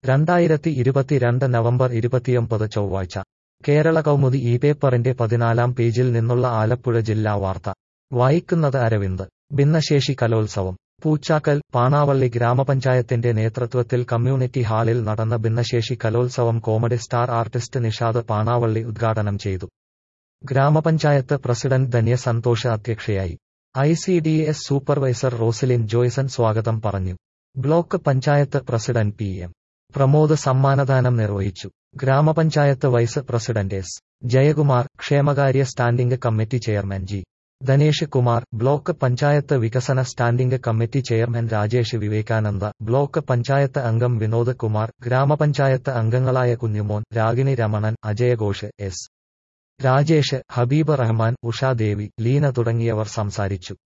രണ്ടായിരത്തി ഇരുപത്തിരണ്ട് നവംബർ ഇരുപത്തിയൊമ്പത് ചൊവ്വാഴ്ച കേരള കൗമുദി ഈ പേപ്പറിന്റെ പതിനാലാം പേജിൽ നിന്നുള്ള ആലപ്പുഴ ജില്ലാ വാർത്ത വായിക്കുന്നത് അരവിന്ദ് ഭിന്നശേഷി കലോത്സവം പൂച്ചാക്കൽ പാണാവള്ളി ഗ്രാമപഞ്ചായത്തിന്റെ നേതൃത്വത്തിൽ കമ്മ്യൂണിറ്റി ഹാളിൽ നടന്ന ഭിന്നശേഷി കലോത്സവം comedy star artist Nishad Panavally ഉദ്ഘാടനം ചെയ്തു ഗ്രാമപഞ്ചായത്ത് പ്രസിഡന്റ് ധന്യ സന്തോഷ് അധ്യക്ഷയായി I C D S supervisor Rosaline Joyson സ്വാഗതം പറഞ്ഞു block panchayat president P M Pramod സമ്മാനദാനം നിർവഹിച്ചു ഗ്രാമപഞ്ചായത്ത് വൈസ് പ്രസിഡന്റ് എസ് ജയകുമാർ ക്ഷേമകാര്യ standing committee chairman G Dhanesh Kumar block panchayat വികസന standing committee chairman Rajesh Vivekananda block panchayat അംഗം വിനോദ് കുമാർ ഗ്രാമപഞ്ചായത്ത് അംഗങ്ങളായ കുഞ്ഞുമോൻ രാഗിണി രമണൻ അജയഘോഷ് എസ് രാജേഷ് ഹബീബ് റഹ്മാൻ ഉഷാദേവി ലീന തുടങ്ങിയവർ സംസാരിച്ചു